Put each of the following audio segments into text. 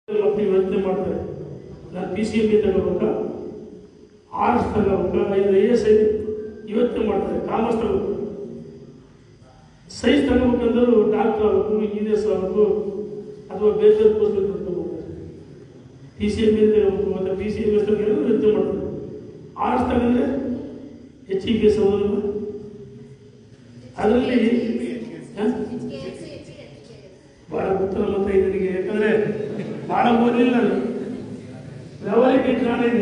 ಮಕ್ಕಳು ಯೋಚನೆ ಮಾಡ್ತಾರೆ ನಾನು ಪಿ ಸಿ ಎಂ ಬಿ ತಗೋಬೇಕಾ ಆರ್ಟ್ಸ್ ತಗೋಬೇಕಾ ಐದು ಐ ಎಸ್ ಐ ಯೋಚನೆ ಮಾಡ್ತಾರೆ ಕಾಮರ್ಸ್ ತಗೋಬೇಕು ಸೈನ್ಸ್ ತಗೋಬೇಕಂದ್ರೆ ಡಾಕ್ಟರ್ ಆಗಬೇಕು ಇಂಜಿನಿಯರ್ಸ್ ಆಗಬೇಕು ಅಥವಾ ಬೇರೆ ಬೇರೆ ಪೋಸ್ಟ್ ತಗೋಬೇಕು ಪಿ ಸಿ ಎಂ ಬಿ ತಗೋಬೇಕು ಮತ್ತು ಪಿ ಸಿ ಎಂ ಎಸ್ ತಗೋಬೇಕು ಯೋಚನೆ ಮಾಡ್ತಾರೆ ಆರ್ಟ್ಸ್ ತಗೊಂಡ್ರೆ ಎಚ್ ಇ ಪಿ ಎಸ್ ಓದಲ್ವ ಅದರಲ್ಲಿ ಹಾಂ ಭಾಳ ಗೊತ್ತಿಲ್ಲ ಮತ್ತೆ ಇದರಿಗೆ ಯಾಕಂದ್ರೆ ಭಾಳ ಓದಲಿಲ್ಲ ನಾನು ವ್ಯವಹಾರಿಕ ಜ್ಞಾನ ಇದೆ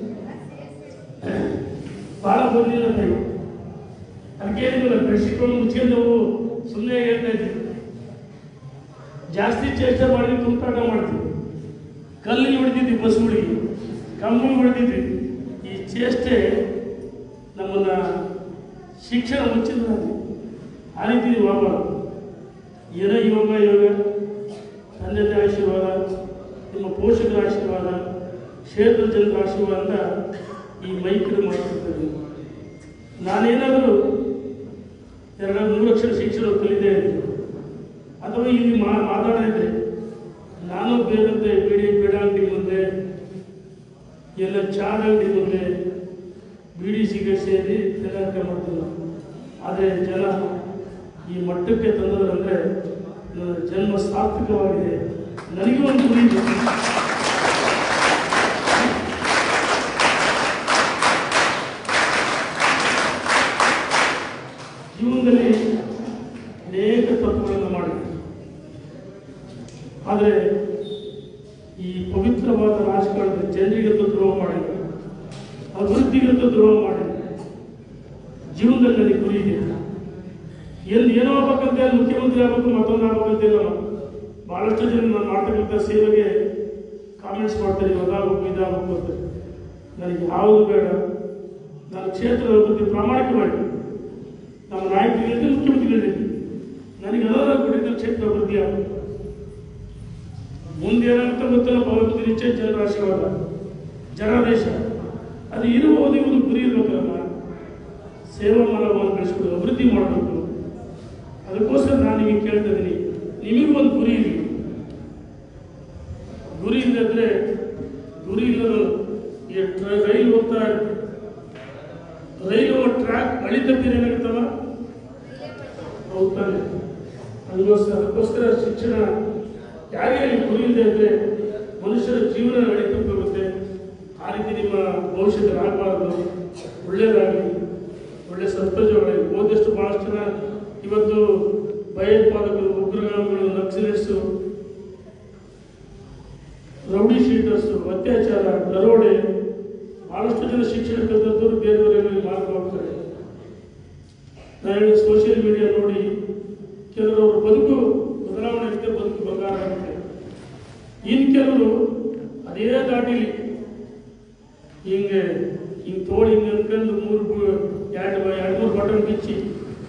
ಭಾಳ ಓದಲಿಲ್ಲ ತಾಯಿ ಅದಕ್ಕೆ ಏನಿಲ್ಲ ಬೆಡ್ಶೀಟ್ಗಳು ಮುಚ್ಕೊಂಡು ಸುಮ್ಮನೆ ಹೇಳ್ತಾ ಇದ್ವಿ ಜಾಸ್ತಿ ಚೇಷ್ಟೆ ಮಾಡಿ ತುಂಟಾಟ ಮಾಡ್ತೀವಿ ಕಲ್ಲಿಗೆ ಹೊಡಿತಿದ್ವಿ ಬಸ್ಗಳಿಗೆ ಕಂಬಳಿಗೆ ಹೊಡಿತಿದ್ವಿ ಈ ಚೇಷ್ಟೆ ನಮ್ಮನ್ನ ಶಿಕ್ಷಣ ಮುಚ್ಚಿದ್ರೆ ಆ ರೀತಿ ನೀವು ಹೋಗ್ಬಾರ್ದು ಏನೋ ಯೋಗ ಯೋಗ ತಂದೆ ತಾಯಿ ಆಶೀರ್ವಾದ ನಿಮ್ಮ ಪೋಷಕರ ಆಶೀರ್ವಾದ ಕ್ಷೇತ್ರ ಜನರ ಆಶೀರ್ವಾದ ಈ ಮೈಕ್ರಿ ಮಾಡ್ತಿರ್ತಾರೆ ನಾನೇನಾದರೂ ಎರಡು ಮೂರು ಅಕ್ಷರ ಶಿಕ್ಷಣ ಕಲಿದೇ ಇದ್ದೆ ಅಥವಾ ಇಲ್ಲಿ ಮಾ ಮಾತಾಡಿದ್ರೆ ನಾನು ಬೇರಂತೆ ಬಿಡಿ ಬೇಡ ಅಂಗಡಿ ಮುಂದೆ ಎಲ್ಲ ಚಾದ ಅಂಗಡಿ ಮುಂದೆ ಬೀಡಿ ಸಿಗರೇಟ್ ಸೇರಿ ತಿನ್ನಕ ಮಾಡ್ತಿಲ್ಲ ಆದರೆ ಜನ ಈ ಮಟ್ಟಕ್ಕೆ ತಂದದ್ರಂದ್ರೆ ನನ್ನ ಜನ್ಮ ಸಾರ್ಥಕವಾಗಿದೆ ನನಗೆ ಒಂದು ಗುರಿ ಇದೆ. ಜೀವನದಲ್ಲಿ ಅನೇಕ ತಪ್ಪುಗಳನ್ನು ಮಾಡಿದೆ ಆದರೆ ಈ ಪವಿತ್ರವಾದ ರಾಜಕಾರಣದ ಜನರಿಗಂತೂ ದ್ರೋಹ ಮಾಡಿದೆ ಅಭಿವೃದ್ಧಿಗಂತೂ ದ್ರೋಹ ಮಾಡಿದೆ ಜೀವನದಲ್ಲಿ ನನಗೆ ಗುರಿ ಇದೆ ಎಲ್ಲಿ ಏನೋ ಆಗ್ಬೇಕಂತ ಹೇಳಿ ಮುಖ್ಯಮಂತ್ರಿ ಆಗ್ಬೇಕು ಮತ್ತೊಂದು ಆಗ್ಬೇಕಂತಿಲ್ಲ ಬಹಳಷ್ಟು ಜನ ನಾನು ಮಾಡ್ತಕ್ಕಂಥ ಸೇವೆಗೆ ಕಾಮೆಂಟ್ಸ್ ಮಾಡ್ತಾರೆ ಅದಾಗಬೇಕು ಇದಾಗಬೇಕು ಅಂತ ನನಗೆ ಯಾವುದು ಬೇಡ ನಾನು ಕ್ಷೇತ್ರದ ಅಭಿವೃದ್ಧಿ ಪ್ರಾಮಾಣಿಕವಾಗಿ ನಮ್ಮ ನಾಯಕರಿಗೆ ಮುಖ್ಯಮಂತ್ರಿಗಳಿಗೆ ನನಗೆ ಅದರ ಕುರಿತು ಕ್ಷೇತ್ರ ಅಭಿವೃದ್ಧಿ ಆಗಬೇಕು ಮುಂದೆ ಏನಾಗುತ್ತೆ ಗೊತ್ತಿಲ್ಲ ಭಗವಂತನ ಇಚ್ಛೆ ಜನರ ಆಶೀರ್ವಾದ ಜನಾದೇಶ ಅದು ಇರುವುದು ಒಂದು ಗುರಿ ಇರಬೇಕಲ್ಲ ಸೇವಾ ಮನೋಭಾವ ಬೆಳೆಸ್ಕೊಂಡು ಅಭಿವೃದ್ಧಿ ಮಾಡಬೇಕು ಅದಕ್ಕೋಸ್ಕರ ನಾನು ನಿಮಗೆ ಕೇಳ್ತಾ ಇದ್ದೀನಿ ನಿಮಗೂ ಒಂದು ಗುರಿ ಇರಲಿ ಗುರಿ ಇಲ್ಲದ್ರೆ ಗುರಿ ಇಲ್ಲದ ಈ ಟ್ರ- ರೈಲು ಹೋಗ್ತಾ ಇರುತ್ತೆ ರೈಲು ಟ್ರ್ಯಾಕ್ ಅಳಿತಕ್ಕೆ ಏನಾಗುತ್ತಲ್ಲ ಹೋಗ್ತಾನೆ ಅದಕ್ಕೋಸ್ಕರ ಅದಕ್ಕೋಸ್ಕರ ಶಿಕ್ಷಣ ಯಾರೇ ಅಲ್ಲಿ ಗುರಿ ಇಲ್ಲದೆ ಇದ್ರೆ ಮನುಷ್ಯರ ಜೀವನ ನಡೀತಕ್ಕೆ ಹೋಗುತ್ತೆ ಆ ರೀತಿ ನಿಮ್ಮ ಭವಿಷ್ಯದಲ್ಲಿ ಆಗಬಾರ್ದು ಒಳ್ಳೆಯದಾಗಲಿ ಒಳ್ಳೆ ಸತ್ಪ್ರಜೆಗಳಾಗಲಿ ಓದಷ್ಟು ಭಾಳಷ್ಟು ಜನ ಇವತ್ತು ಭಯೋತ್ಪಾದಕರು ಉಗ್ರಗಾಮಿಗಳು ನಕ್ಸಲಿಸ್ಟು ರೌಡಿ ಶೀಟರ್ಸು ಅತ್ಯಾಚಾರ ದರೋಡೆ ಬಹಳಷ್ಟು ಜನ ಶಿಕ್ಷಣ ಕಲಿತವರು ಬೇರೆಯವರಲ್ಲಿ ಮಾರ್ಗ ಹೋಗ್ತಾರೆ ನಾನು ಸೋಷಿಯಲ್ ಮೀಡಿಯಾ ನೋಡಿ ಕೆಲವರು ಬದುಕು ಬದಲಾವಣೆ ಆಗುತ್ತೆ ಬದುಕು ಬಂಗಾರ ಆಗುತ್ತೆ ಇನ್ನು ಕೆಲವರು ಅದೇ ದಾಟಿಲಿ ಹಿಂಗೆ ಹಿಂಗೆ ತೋಳಿ ಹಿಂಗೆ ಅನ್ಕೊಂಡು ಮೂರು ಬು- ಎರಡು ಎರಡು ಮೂರು ಬಟನ್ ಬಿಚ್ಚಿ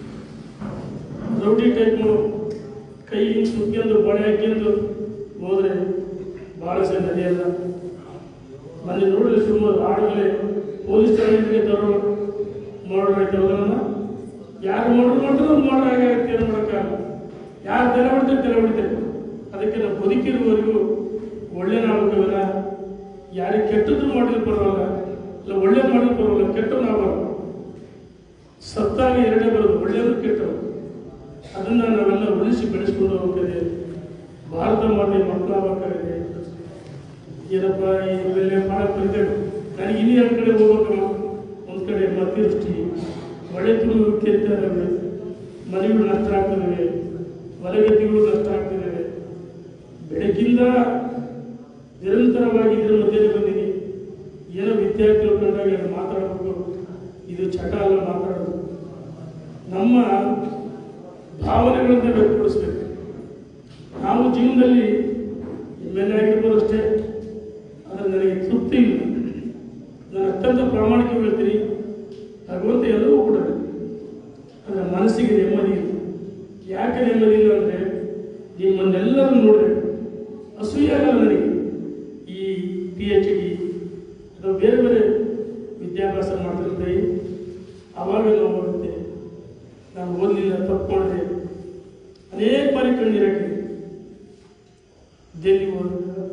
ರೌಡಿ ಟೈಪ್ ಕೈ ಹಿಂಗೆ ಸುತ್ಕೊಂಡು ಬಳೆ ಹಾಕ್ಕೊಂಡು ಹೋದ್ರೆ ಭಾಳ ಸಹ ನಡೆಯಲ್ಲ ಮೊನ್ನೆ ನೋಡಲಿ ಸುಮಾರು ಆಡಲೇ ಪೊಲೀಸ್ ಠಾಣೆಗೆ ತರೋ ಮಾಡೋಣ ಆಯ್ತವಲ್ಲ ಯಾರು ಮಾಡೋದು ಮಾಡ್ತಾರೆ ಅವ್ರು ಮಾಡೋ ಹಾಗೆ ಆಗುತ್ತೆ ಏನು ಮಾಡೋಕ್ಕಾಗಲ್ಲ ಯಾರು ತೆರೆ ಹೊಡಿತಾರೆ ತೆರೆ ಹೊಡಿತಾರೆ ಅದಕ್ಕೆ ನಾವು ಬದುಕಿರುವವರೆಗೂ ಒಳ್ಳೆಯನಾಗಬೇಕಲ್ಲ ಯಾರಿಗೆ ಕೆಟ್ಟದ್ದು ಮಾಡಿದ್ರು ಪರವಾಗಿಲ್ಲ ಇಲ್ಲ ಒಳ್ಳೆ ಮಾಡಿದ್ರು ಪರವಾಗಿಲ್ಲ ಕೆಟ್ಟವು ನಾವು ಸತ್ತಾಗ ಎರಡೇ ಬರೋದು ಒಳ್ಳೆಯವರು ಕೆಟ್ಟವರು ಅದನ್ನ ನಾವೆಲ್ಲ ಉಳಿಸಿ ಬೆಳೆಸ್ಕೊಂಡು ಹೋಗ್ಬೇಕಾಗಿದೆ ಭಾರತ ಮಾತೆ ಮಕ್ಕಳಾಗಬೇಕಾಗಿದೆ ಏನಪ್ಪ ಇವೆಲ್ಲ ಮಾಡಕ್ ಬರ್ತೇವೆ ನನಗೆ ಇನ್ನೂ ಎರಡು ಕಡೆ ಹೋಗ್ಬೇಕು ಒಂದು ಕಡೆ ಅತಿವೃಷ್ಟಿ ಮಳೆ ತುಳು ಕೇಳ್ತಾ ಇದ್ದಾವೆ ಮನೆಗಳು ನಷ್ಟ ಆಗ್ತಿದ್ದಾವೆ ಹೊಲಗದ್ದೆಗಳು ನಷ್ಟ ಆಗ್ತಿದ್ದಾವೆ ಬೆಳಗ್ಗಿಂದ ನಿರಂತರವಾಗಿ ಇದ್ರ ಮಧ್ಯೆ ಬಂದಿನಿ ಏನೋ ವಿದ್ಯಾರ್ಥಿಗಳು ಕಂಡಾಗ ಏನು ಮಾತಾಡಬೇಕು ಇದು ಚಟ ಅಲ್ಲ ಮಾತಾಡೋದು ನಮ್ಮ ಭಾವನೆಗಳನ್ನು ವ್ಯಕ್ತಪಡಿಸ್ಬೇಕು ನಾವು ಜೀವನದಲ್ಲಿ ಎಮ್ ಎಲ್ ಎ ಆಗಿರ್ಬೋದು ಅಷ್ಟೇ ಆದರೆ ನನಗೆ ತೃಪ್ತಿ ಇಲ್ಲ ನಾನು ಅತ್ಯಂತ ಪ್ರಾಮಾಣಿಕ ಹೇಳ್ತೀನಿ ಭಗವಂತ ಎಲ್ಲವೂ ಕೊಡಬೇಕು ಆದರೆ ಮನಸ್ಸಿಗೆ ನೆಮ್ಮದಿ ಇಲ್ಲ ಯಾಕೆ ನೆಮ್ಮದಿ ಇಲ್ಲ ಅಂದರೆ ನಿಮ್ಮನ್ನೆಲ್ಲರೂ ನೋಡಿದ್ರೆ ಅಸೂಯೆ ಆಗಲ್ಲ ನನಗೆ ಈ ಪಿ ಎಚ್ ಡಿ ಅಥವಾ ಬೇರೆ ಬೇರೆ ವಿದ್ಯಾಭ್ಯಾಸ ಮಾಡ್ತಿರ್ತೀವಿ ಆವಾಗ ನಾವು ಬರುತ್ತೆ ನಾನು ಓದಲಿಲ್ಲ ತಪ್ಪು ಮಾಡಿದೆ ಅನೇಕ ಬಾರಿ ಕಣ್ಣೀರು ಹಾಕಿದೆ ಡೆಲ್ಲಿ ಹೋದಾಗ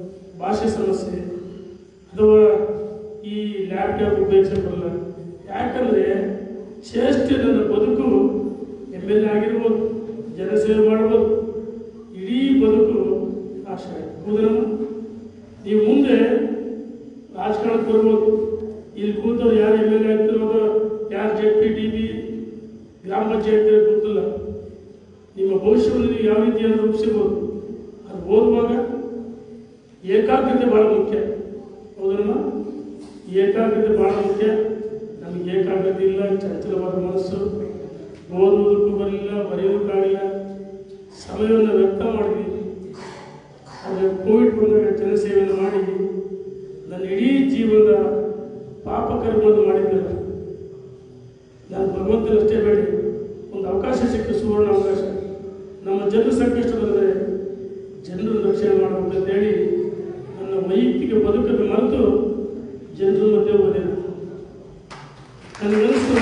ಭಾಷೆ ಸಮಸ್ಯೆ ಅಥವಾ ಈ ಲ್ಯಾಪ್ಟಾಪ್ ಉಪಯೋಗಿಸಕ್ಕೆ ಬರಲ್ಲ ಯಾಕಂದರೆ ಶ್ರೇಷ್ಠ ನನ್ನ ಬದುಕು ಎಮ್ ಎಲ್ ಎ ಆಗಿರ್ಬೋದು ಜನಸೇವೆ ಮಾಡ್ಬೋದು ಇಡೀ ಬದುಕು ಆಶೆ ಹೌದಲ್ಲ ನೀವು ಮುಂದೆ ರಾಜಕಾರಣಕ್ಕೆ ಬರ್ಬೋದು ಇಲ್ಲಿ ಕೂತವ್ರು ಯಾರು ಎಮ್ ಎಲ್ ಎ ಆಗ್ತಿರೋದು ಯಾರು ಜೆಡ್ ಪಿ ಡಿ ಬಿ ಗ್ರಾಮ ಪಂಚಾಯತ್ ಗೊತ್ತಿಲ್ಲ ನಿಮ್ಮ ಭವಿಷ್ಯವನ್ನು ನೀವು ಯಾವ ರೀತಿಯಾಗಿ ರೂಪಿಸಬಹುದು ಅದು ಓದುವಾಗ ಏಕಾಗ್ರತೆ ಬಹಳ ಮುಖ್ಯ ಹೌದಲ್ಲ ಏಕಾಗ್ರತೆ ಬಹಳ ಮುಖ್ಯ ನಮಗೆ ಏಕಾಗ್ರತೆ ಇಲ್ಲ ಚಂಚಲವಾದ ಮನಸ್ಸು ಓದುವುದಕ್ಕೂ ಬರಲಿಲ್ಲ ಬರೆಯೋದಕ್ಕಾಗಲಿಲ್ಲ ಸಮಯವನ್ನು ವ್ಯರ್ಥ ಮಾಡಿದ್ವಿ ಆದರೆ ಕೋವಿಡ್ ಬಂದಾಗ ಜನಸೇವೆಯನ್ನು ಮಾಡಿ ನನ್ನ ಇಡೀ ಜೀವನದ ಪಾಪಕರ್ಮವನ್ನು ಮಾಡಿದ್ದಲ್ಲ ನಾನು ಭಗವಂತನಷ್ಟೇ ಬೇಡಿ ಒಂದು ಅವಕಾಶ ಸಿಕ್ಕ ಸುವರ್ಣ ಅವಕಾಶ ನಮ್ಮ ಜನರ ಸಂಕಷ್ಟ ಬಂದರೆ ಜನರ ರಕ್ಷಣೆ ಮಾಡಬೇಕು ಅಂತೇಳಿ ನನ್ನ ವೈಯಕ್ತಿಕ ಬದುಕನ್ನು ಮರೆತು ಜನರ ಮಧ್ಯೆ ಹೋದೇನೆ ನನಗನ್ನಿಸ್ತು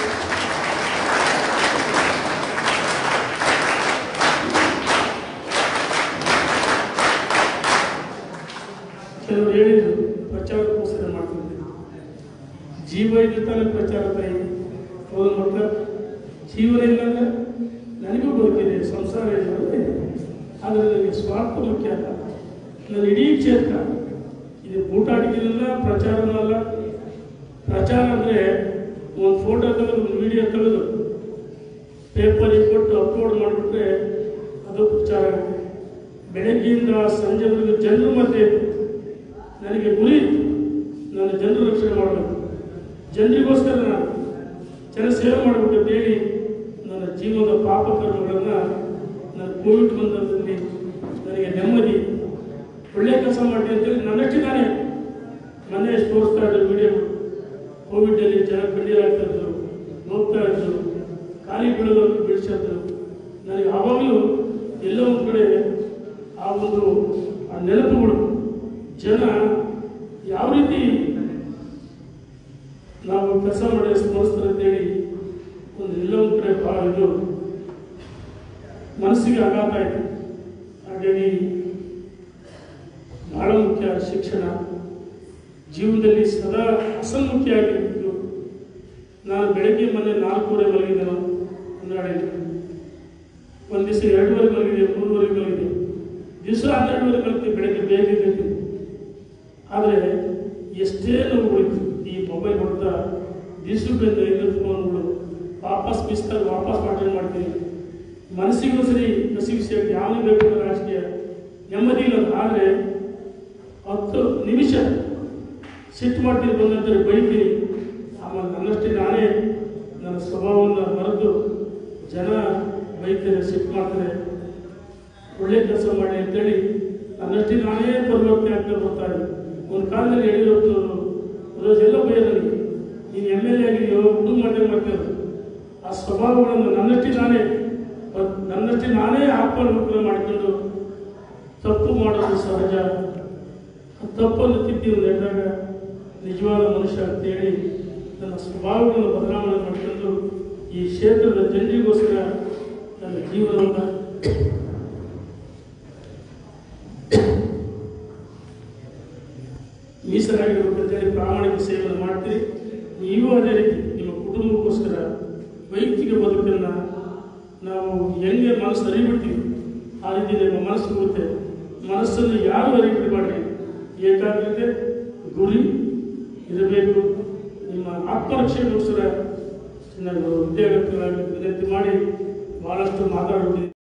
ಕೆಲವರು ಹೇಳಿದ್ರು ಪ್ರಚಾರಕ್ಕೋಸ್ಕರ ಮಾಡ್ತಿದ್ದೆ ಜೀವ ಇದ್ದು ತಾನೇ ಪ್ರಚಾರ ತಾಯಿ ಹೌದು ಮಕ್ಕಳ ಜೀವನ ಇಲ್ಲಾಂದ್ರೆ ನನಗೂ ಬದುಕಿದೆ ಸಂಸಾರ ಇಲ್ಲ ಆದರೆ ನನಗೆ ಸ್ವಾರ್ಥ ಮುಖ್ಯ ಅಲ್ಲ ನನ್ನ ಇಡೀ ಕ್ಷೇತ್ರ ಇದು ಊಟಾಟಿಕೆನಲ್ಲ ಪ್ರಚಾರನೂ ಅಲ್ಲ ಪ್ರಚಾರ ಅಂದರೆ ಒಂದು ಫೋಟೋ ತೆಗೆದು ಒಂದು ವಿಡಿಯೋ ತೆಗೆದು ಪೇಪರಿಗೆ ಕೊಟ್ಟು ಅಪ್ಲೋಡ್ ಮಾಡಿಬಿಟ್ರೆ ಅದು ಪ್ರಚಾರ ಆಗುತ್ತೆ ಬೆಳಗ್ಗೆಯಿಂದ ಸಂಜೆವರೆಗೂ ಜನರ ಮಧ್ಯೆ ನನಗೆ ಗುರಿ ಇತ್ತು. ನಾನು ಜನರ ರಕ್ಷಣೆ ಮಾಡಬೇಕು ಜನರಿಗೋಸ್ಕರ ನಾನು ಜನಸೇವೆ ಮಾಡಬೇಕು ಅಂತ ಹೇಳಿ ನನ್ನ ಜೀವನದ ಪಾಪ ಕರ್ಮಗಳನ್ನು ನಾನು ಕೋವಿಡ್ ಬಂದಲ್ಲಿ ನನಗೆ ನೆಮ್ಮದಿ ಒಳ್ಳೆಯ ಕೆಲಸ ಮಾಡಿ ಅಂತೇಳಿ ನನ್ನಷ್ಟೇ ನಾನೇ ಮೊನ್ನೆ ತೋರಿಸ್ತಾ ಇದ್ದ ವಿಡಿಯೋ ಕೋವಿಡಲ್ಲಿ ಜನ ಕಣ್ಣೀರಾಗ್ತಾ ಇದ್ರು ನೋಡ್ತಾ ಇದ್ರು ಖಾಲಿ ಬೀಳೋದು ಬೀಳ್ಸಿದ್ರು ನನಗೆ ಆವಾಗಲೂ ಎಲ್ಲೋ ಒಂದು ಕಡೆ ಆ ಒಂದು ಆ ನೆನಪುಗಳು ಜನ ಯಾವ ರೀತಿ ನಾವು ಕೆಲಸ ಮಾಡಿ ಸ್ಮರಿಸ್ತಾರೆ ಅಂತೇಳಿ ಒಂದು ಎಲ್ಲ ಒಂದು ಕಡೆ ಭಾಳ ಇದು ಮನಸ್ಸಿಗೆ ಆಘಾತ ಆಯಿತು ಹಾಗಾಗಿ ಬಹಳ ಮುಖ್ಯ ಶಿಕ್ಷಣ ಜೀವನದಲ್ಲಿ ಸದಾ ಅಸನ್ಮುಖಿಯಾಗಿದ್ದು ನಾನು ಬೆಳಗ್ಗೆ ಮೊನ್ನೆ ನಾಲ್ಕೂವರೆ ಮಲಗಿದ್ದೆನು ಹನ್ನೆರಡು ಒಂದು ದಿವಸ ಎರಡೂವರೆ ಮಲಗಿದೆ ಮೂರುವರೆ ಮಲಗಿದೆ ದಿವಸ ಹನ್ನೆರಡುವರೆ ಮಲಗಿದೆ ಬೆಳಗ್ಗೆ ಬೇಗ ಎದ್ದಿದ್ದು. ಆದರೆ ಎಷ್ಟೇ ನೋವು ಉಳಿತು ಈ ಮೊಬೈಲ್ ಹೊಡೆದ ದಿವಸಕ್ಕೆ ಐದು ಫೋನ್ಗಳು ವಾಪಸ್ ಮಿಸ್ತಾಗ ವಾಪಸ್ ಅಟೆಂಡ್ ಮಾಡ್ತೀನಿ ಮನಸ್ಸಿಗೂ ಸರಿ ಕಸಿ ವಿಷಯ ಯಾವನಿಗೆ ಬೇಕು ಅನ್ನೋ ರಾಜಕೀಯ ನೆಮ್ಮದಿ ಇಲ್ಲ ಆದರೆ ಹತ್ತು ನಿಮಿಷ ಸಿಟ್ಟು ಮಾಡ್ತೀನಿ ಬಂದಂತಾರೆ ಬೈತೀನಿ ಆಮೇಲೆ ನನ್ನಷ್ಟೇ ನಾನೇ ನನ್ನ ಸ್ವಭಾವವನ್ನು ಮರೆತು ಜನ ಬೈತಾರೆ ಸಿಟ್ಟು ಮಾಡ್ತಾರೆ ಒಳ್ಳೆ ಕೆಲಸ ಮಾಡಿ ಅಂತೇಳಿ ನನ್ನಷ್ಟೇ ನಾನೇ ಪರಿವರ್ತನೆ ಆಗ್ತಾ ಬರ್ತಾ ಇದೆ ಒಂದು ಕಾಲದಲ್ಲಿ ಯಡಿಯೂರಪ್ಪನವರು ರೋಜೆಲ್ಲ ಬೈಯ ನನಗೆ ನೀನು ಎಮ್ ಎಲ್ ಎ ಆಗಿದೆಯೋ ಕುಟುಂಬ ಮಟ್ಟೆ ಮಾಡ್ತಾರೆ ಆ ಸ್ವಭಾವಗಳನ್ನು ನನ್ನಷ್ಟೇ ನಾನೇ ಬ- ನನ್ನಷ್ಟೇ ನಾನೇ ಆತ್ಮಾನುಕೂಲ ಮಾಡಿಕೊಂಡು ತಪ್ಪು ಮಾಡೋದು ಸಹಜ ಆ ತಪ್ಪನ್ನು ತಿದ್ದಿ ನಡೆದಾಗ ನಿಜವಾದ ಮನುಷ್ಯ ಅಂತೇಳಿ ನನ್ನ ಸ್ವಭಾವಗಳನ್ನು ಬದಲಾವಣೆ ಮಾಡಿಕೊಂಡು ಈ ಕ್ಷೇತ್ರದ ಜನರಿಗೋಸ್ಕರ ನನ್ನ ಜೀವನವನ್ನು ಮೀಸಲಾಗಿರ್ಬೇಕಂತೇಳಿ ಪ್ರಾಮಾಣಿಕ ಸೇವೆಯನ್ನು ಮಾಡ್ತೀರಿ ನೀವು ಅದೇ ರೀತಿ ನಿಮ್ಮ ಕುಟುಂಬಕ್ಕೋಸ್ಕರ ವೈಯಕ್ತಿಕ ಬದುಕನ್ನು ನಾವು ಹೆಂಗೆ ಮನಸ್ಸು ಅರಿಬಿಡ್ತೀವಿ ಆ ರೀತಿ ನಿಮ್ಮ ಮನಸ್ಸು ಹೋಗುತ್ತೆ ಮನಸ್ಸನ್ನು ಯಾರು ಅರಿಬಿಡಬೇಡ್ರಿ ಏಕಾಗ್ರತೆ ಗುರಿ ಇರಬೇಕು ನಿಮ್ಮ ಆತ್ಮರಕ್ಷೆಗೋಸ್ಕರ ನಾನು ವಿದ್ಯಾರ್ಥಿಗಳಾಗಿ ವಿನಂತಿ ಮಾಡಿ ಭಾಳಷ್ಟು ಮಾತಾಡ್ಬಿಟ್ಟಿದ್ದೀನಿ